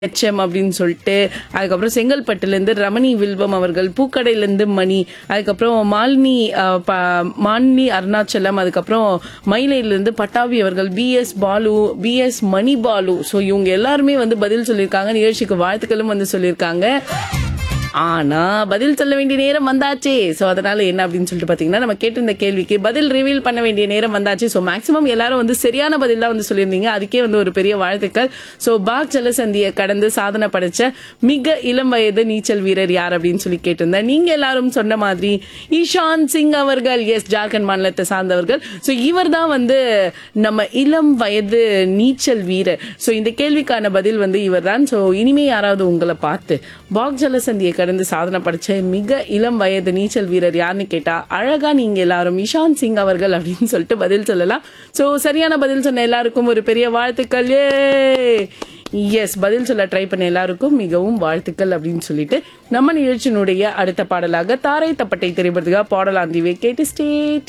HM அப்படின்னு சொல்லிட்டு அதுக்கப்புறம் செங்கல்பட்டுலேருந்து ரமணி வில்வம் அவர்கள் பூக்கடையிலேருந்து மணி அதுக்கப்புறம் மாலினி அஹ், ப- மாலினி அருணாச்சலம் அதுக்கப்புறம் மயிலையிலேருந்து பட்டாபி அவர்கள் PS Balu PS Mani Balu so இவங்க எல்லாருமே வந்து பதில் சொல்லியிருக்காங்க நிகழ்ச்சிக்கு வாழ்த்துக்களும் வந்து சொல்லியிருக்காங்க ஆனா பதில் சொல்ல வேண்டிய நேரம் வந்தாச்சே சோ அதனால என்ன அப்படின்னு சொல்லிட்டு பாத்தீங்கன்னா நம்ம கேட்டிருந்த கேள்விக்கு பதில் ரிவீல் பண்ண வேண்டிய நேரம் வந்தாச்சு சோ மேக்ஸிமம் எல்லாரும் வந்து சரியான பதில் தான் வந்து சொல்லியிருந்தீங்க அதுக்கே வந்து ஒரு பெரிய வாழ்த்துக்கள் சோ பாக் ஜலசந்தியை கடந்து சாதனை படைச்ச மிக இளம் வயது நீச்சல் வீரர் யார் அப்படின்னு சொல்லி கேட்டிருந்தேன் நீங்க எல்லாரும் சொன்ன மாதிரி ஈஷான் சிங் அவர்கள் எஸ் ஜார்க்கண்ட் மாநிலத்தை சார்ந்தவர்கள் சோ இவர் தான் வந்து நம்ம இளம் வயது நீச்சல் வீரர் சோ இந்த கேள்விக்கான பதில் வந்து இவர் தான் சோ இனிமே யாராவது உங்களை பார்த்து பாக் ஜலசந்தியை கடந்து சாதனை படைச்ச மிக இளம் வயது நீச்சல் வீரர் யாருன்னு கேட்டா அழகா நீங்க எல்லாரும் இஷான் சிங் அவர்கள் அப்படின்னு சொல்லிட்டு பதில் சொல்லலாம் சோ சரியான பதில் சொன்ன எல்லாருக்கும் ஒரு பெரிய வாழ்த்துக்கள் ஏ எஸ் பதில் சொல்ல ட்ரை பண்ண எல்லாருக்கும் மிகவும் வாழ்த்துக்கள் அப்படின்னு சொல்லிட்டு நம்ம நிகழ்ச்சியினுடைய அடுத்த பாடலாக தாரை தப்பட்டை திரைப்படத்துக்காக பாடலாந்திவை கேட்டு ஸ்டேட்